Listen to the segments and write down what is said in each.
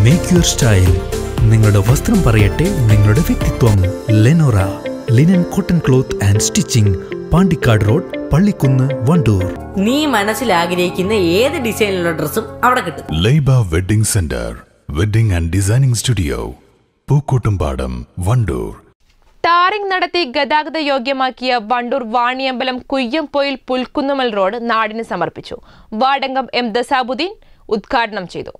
make your style നിങ്ങളുടെ വസ്ത്രം പറയട്ടെ നിങ്ങളുടെ വ്യക്തിത്വം Lenora linen cotton cloth and stitching Pandikkad road Pallikkunnu Wandoor നീ മനസ്സിൽ ആഗ്രഹിക്കുന്ന ഏത് ഡിസൈനിലുള്ള ഡ്രസ്സും അവിടെ കിട്ടും Laiba wedding center wedding and designing studio Pookkottumpadam Wandoor tarring നടത്തി ഗതാഗത യോഗ്യമാക്കിയ വണ്ടൂർ വാണിയമ്പലം കുയ്യംപൊയിൽ പുൽക്കുന്നുമൽ റോഡ് നാടിന് സമർപ്പിച്ചു വാർഡംഗം എം ദസാബുദ്ദീൻ ഉദ്ഘാടനം ചെയ്തു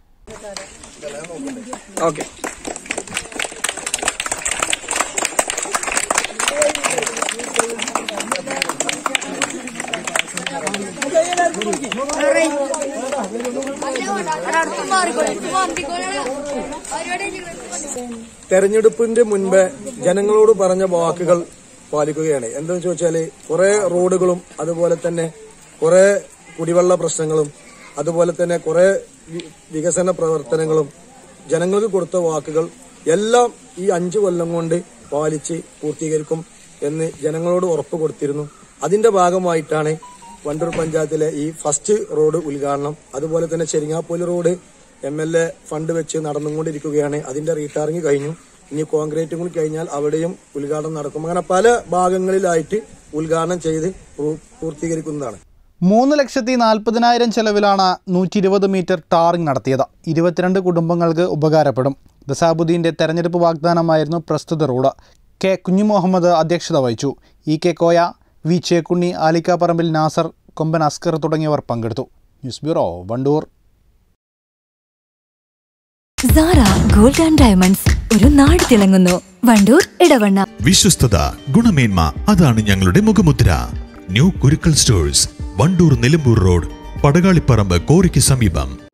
തെരഞ്ഞെടുപ്പിന്റെ മുൻപ് ജനങ്ങളോട് പറഞ്ഞ വാക്കുകൾ പാലിക്കുകയാണ് എന്താണെന്ന് ചോദിച്ചാല് കുറെ റോഡുകളും അതുപോലെ തന്നെ കുറെ കുടിവെള്ള പ്രശ്നങ്ങളും അതുപോലെ തന്നെ കുറെ വി- വികസന പ്രവർത്തനങ്ങളും ജനങ്ങൾക്ക് കൊടുത്ത വാക്കുകൾ എല്ലാം ഈ അഞ്ചു കൊല്ലം കൊണ്ട് പാലിച്ച് പൂർത്തീകരിക്കും എന്ന് ജനങ്ങളോട് ഉറപ്പ് കൊടുത്തിരുന്നു അതിന്റെ ഭാഗമായിട്ടാണ് വണ്ടൂർ പഞ്ചായത്തിലെ ഈ ഫസ്റ്റ് റോഡ് ഉദ്ഘാടനം അതുപോലെ തന്നെ Cheringapool road M L A fund വെച്ച് നടന്നുകൊണ്ടിരിക്കുകയാണ് അതിന്റെ റീടാറിങ് കഴിഞ്ഞു ഇനി കോൺക്രീറ്റും കൂടി കഴിഞ്ഞാൽ അവിടെയും ഉദ്ഘാടനം നടക്കും അങ്ങനെ പല ഭാഗങ്ങളിലായിട്ട് ഉദ്ഘാടനം ചെയ്ത് പൂ- പൂർത്തീകരിക്കുന്നതാണ് മൂന്ന് ലക്ഷത്തി നാൽപ്പതിനായിരം ചെലവിലാണ് നൂറ്റി ഇരുപത് മീറ്റർ ടാറിംഗ് നടത്തിയത് ഇരുപത്തിരണ്ട് കുടുംബങ്ങൾക്ക് ഉപകാരപ്പെടും ദസാബുദ്ദീൻ്റെ തെരഞ്ഞെടുപ്പ് വാഗ്ദാനമായിരുന്നു പ്രസ്തുത റോഡ് കെ കുഞ്ഞുമുഹമ്മദ് അധ്യക്ഷത വഹിച്ചു E K Koya V Chekkunni Alikkaparambil Nasar Komban Askar തുടങ്ങിയവർ പങ്കെടുത്തു news bureau Wandoor Sara gold and diamonds ഒരു നാട് തിളങ്ങുന്നു വണ്ടൂർ ഇടവണ്ണ വിശ്വസ്തത ഗുണമേന്മ അതാണ് ഞങ്ങളുടെ മുഖമുദ്ര new Kurukkal stores Wandoor Nilambur road Padakaliparamba കോറിക്ക് സമീപം